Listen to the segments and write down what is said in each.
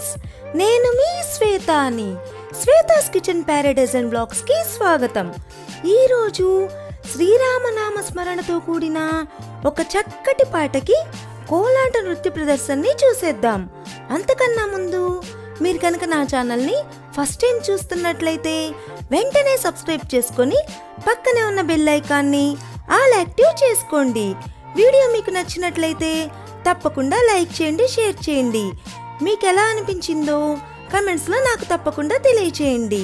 friends నేను మీ శ్వేతాని Swetha's kitchen paradise and blogs కి స్వాగతం ఈరోజు శ్రీరామనామ స్మరణతో కూడిన ఒక చక్కటి పాటకి కోలాట నృత్య ప్రదర్శనని చూసేద్దాం అంతకన్నా ముందు మీరు కనుక నా ఛానల్ని ఫస్ట్ టైం చూస్తున్నట్లయితే వెంటనే సబ్స్క్రైబ్ చేసుకొని పక్కనే ఉన్న బెల్ ఐకాన్ని ఆల్ యాక్టివ్ చేసుకోండి వీడియో మీకు నచ్చినట్లయితే తప్పకుండా లైక్ చేయండి షేర్ చేయండి మీకు ఎలా అనిపించిందో కమెంట్స్లో నాకు తప్పకుండా తెలియచేయండి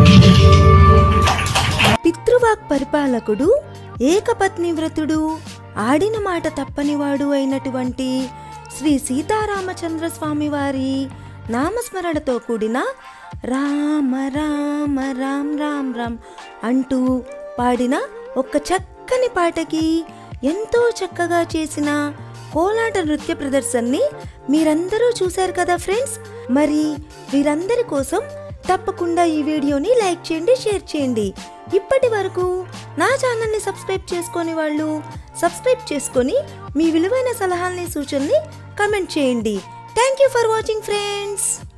పితృవాక్ పరిపాలకుడు ఏకపత్ని వ్రతుడు ఆడిన మాట తప్పనివాడు అయినటువంటి శ్రీ సీతారామచంద్ర స్వామి వారి నామస్మరణతో కూడిన రామ రామ రామ్ రామ్ రామ్ అంటూ పాడిన ఒక చక్కని పాటకి ఎంతో చక్కగా చేసిన కోలాట నృత్య ప్రదర్శనని మీరందరూ చూశారు కదా ఫ్రెండ్స్ మరి వీరందరి కోసం తప్పకుండా ఈ వీడియోని లైక్ చేయండి షేర్ చేయండి ఇప్పటి వరకు నా ఛానల్ని సబ్స్క్రైబ్ చేసుకొని వాళ్ళు సబ్స్క్రైబ్ చేసుకొని మీ విలువైన సలహాలని సూచనని కమెంట్ చేయండి thank you for watching friends